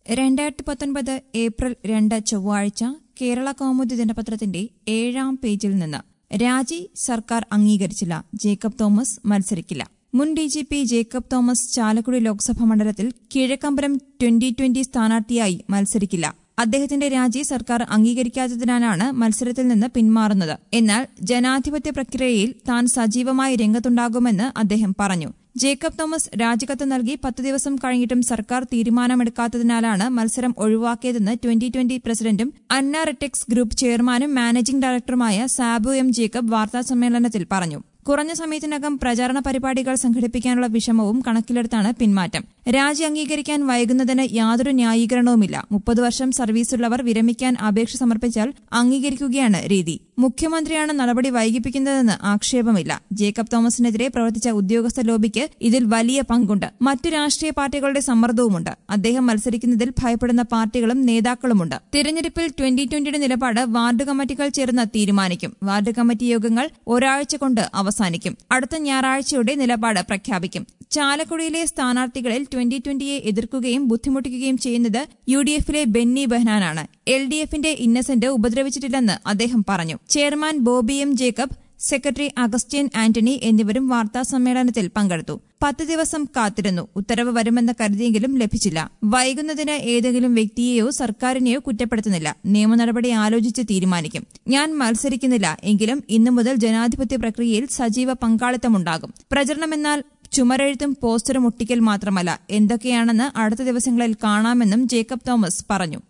രണ്ടായിരത്തി പത്തൊൻപത് ഏപ്രിൽ രണ്ട് ചൊവ്വാഴ്ച കേരള കൗമുദി ദിനപത്രത്തിന്റെ ഏഴാം പേജിൽ നിന്ന് രാജി സർക്കാർ അംഗീകരിച്ചില്ല ജേക്കബ് തോമസ് മത്സരിക്കില്ല മുൻ D G P Jacob Thomas Chalakudy Lok Sabha മണ്ഡലത്തിൽ കിഴക്കമ്പലം ട്വന്റി ട്വന്റി സ്ഥാനാർത്ഥിയായി മത്സരിക്കില്ല അദ്ദേഹത്തിന്റെ രാജി സർക്കാർ അംഗീകരിക്കാത്തതിനാലാണ് മത്സരത്തിൽ നിന്ന് പിന്മാറുന്നത് എന്നാൽ ജനാധിപത്യ പ്രക്രിയയിൽ താൻ സജീവമായി രംഗത്തുണ്ടാകുമെന്ന് അദ്ദേഹം പറഞ്ഞു ജേക്കബ് തോമസ് രാജിക്കത്ത് നൽകി പത്ത് ദിവസം കഴിഞ്ഞിട്ടും സർക്കാർ തീരുമാനമെടുക്കാത്തതിനാലാണ് മത്സരം ഒഴിവാക്കിയതെന്ന് ട്വന്റി ട്വന്റി പ്രസിഡന്റും അന്ന റിടെക്സ് ഗ്രൂപ്പ് ചെയർമാനും മാനേജിംഗ് ഡയറക്ടറുമായ സാബു എം ജേക്കബ് വാർത്താസമ്മേളനത്തിൽ പറഞ്ഞു കുറഞ്ഞ സമയത്തിനകം പ്രചാരണ പരിപാടികൾ സംഘടിപ്പിക്കാനുള്ള വിഷമവും കണക്കിലെടുത്താണ് പിന്മാറ്റം രാജി അംഗീകരിക്കാൻ വൈകുന്നതിന് യാതൊരു ന്യായീകരണവുമില്ല മുപ്പത് വർഷം സർവീസുള്ളവർ വിരമിക്കാൻ അപേക്ഷ സമർപ്പിച്ചാൽ അംഗീകരിക്കുകയാണ് രീതി മുഖ്യമന്ത്രിയാണ് നടപടി വൈകിപ്പിക്കുന്നതെന്ന് ആക്ഷേപമില്ല ജേക്കബ് തോമസിനെതിരെ പ്രവർത്തിച്ച ഉദ്യോഗസ്ഥ ലോബിക്ക് ഇതിൽ വലിയ പങ്കുണ്ട് മറ്റു രാഷ്ട്രീയ പാർട്ടികളുടെ സമ്മർദ്ദവുമുണ്ട് അദ്ദേഹം മത്സരിക്കുന്നതിൽ ഭയപ്പെടുന്ന പാർട്ടികളും നേതാക്കളുമുണ്ട് തിരഞ്ഞെടുപ്പിൽ ട്വന്റി ട്വന്റിയുടെ നിലപാട് വാർഡ് കമ്മിറ്റികൾ ചേർന്ന് തീരുമാനിക്കും വാർഡ് കമ്മിറ്റി യോഗങ്ങൾ ഒരാഴ്ച കൊണ്ട് അവസാനിക്കും അടുത്ത ഞായറാഴ്ചയോടെ നിലപാട് പ്രഖ്യാപിക്കും ചാലക്കുടിയിലെ സ്ഥാനാർത്ഥികളിൽ ട്വന്റി ട്വന്റിയെ എതിർക്കുകയും ബുദ്ധിമുട്ടിക്കുകയും ചെയ്യുന്നത് യു ഡി എഫിലെ ബെന്നി ബെഹ്നാനാണ് എൽ ഡി എഫിന്റെ ഇന്നസെന്റ് ഉപദ്രവിച്ചിട്ടില്ലെന്ന് അദ്ദേഹം പറഞ്ഞു chairman Boby M Jacob secretary Augustine Antony എന്നിവരും വാർത്താ സമ്മേളനത്തിൽ പങ്കെടുത്തു പത്ത് ദിവസം കാത്തിരുന്നു ഉത്തരവ് വരുമെന്ന് കരുതിയെങ്കിലും ലഭിച്ചില്ല വൈകുന്നതിന് ഏതെങ്കിലും വ്യക്തിയെയോ സർക്കാരിനെയോ കുറ്റപ്പെടുത്തുന്നില്ല നിയമ നടപടി ആലോചിച്ച് തീരുമാനിക്കും ഞാൻ മത്സരിക്കുന്നില്ല എങ്കിലും ഇന്നു മുതൽ ജനാധിപത്യ പ്രക്രിയയിൽ സജീവ പങ്കാളിത്തമുണ്ടാകും പ്രചരണമെന്നാൽ ചുമരെഴുത്തും പോസ്റ്ററും ഒട്ടിക്കൽ മാത്രമല്ല എന്തൊക്കെയാണെന്ന് അടുത്ത ദിവസങ്ങളിൽ കാണാമെന്നും ജേക്കബ് തോമസ് പറഞ്ഞു